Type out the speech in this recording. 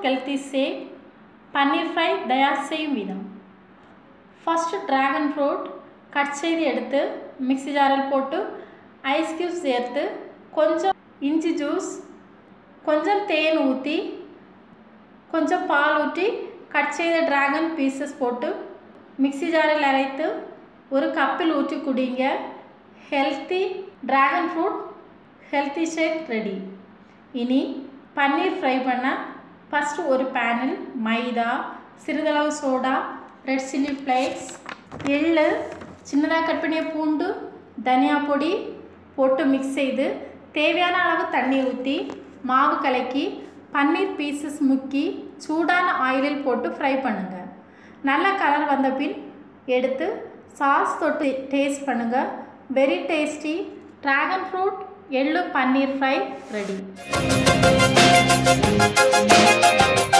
healthy ஷேக் பன்னீர் fry தயார் செய்யும் விதம் ஃபஸ்ட்டு ட்ராகன் ஃப்ரூட் கட் செய்து எடுத்து மிக்ஸி ஜாரில் போட்டு ஐஸ் க்யூப் சேர்த்து கொஞ்சம் இஞ்சி ஜூஸ் கொஞ்சம் தேன் ஊற்றி கொஞ்சம் பால் ஊற்றி கட் செய்த ட்ராகன் பீசஸ் போட்டு மிக்ஸி ஜாரில் அரைத்து ஒரு கப்பில் ஊற்றி குடிங்க healthy dragon fruit healthy shake ready இனி பன்னீர் ஃப்ரை பண்ண ஃபஸ்ட்டு ஒரு பேனில் மைதா சிறிதளவு சோடா ரெட் சில்லி ஃப்ளேக்ஸ் எள்ளு சின்னதாக கட் பண்ணிய பூண்டு தனியா பொடி போட்டு மிக்ஸ் செய்து தேவையான அளவு தண்ணி ஊற்றி மாவு கலக்கி பன்னீர் பீசஸ் முக்கி சூடான ஆயிலில் போட்டு ஃப்ரை பண்ணுங்கள் நல்ல கலர் வந்த பின் எடுத்து சாஸ் தொட்டு டேஸ்ட் பண்ணுங்கள் வெரி டேஸ்டி ட்ராகன் ஃப்ரூட் எள்ளு பன்னீர் ஃப்ரை ரெடி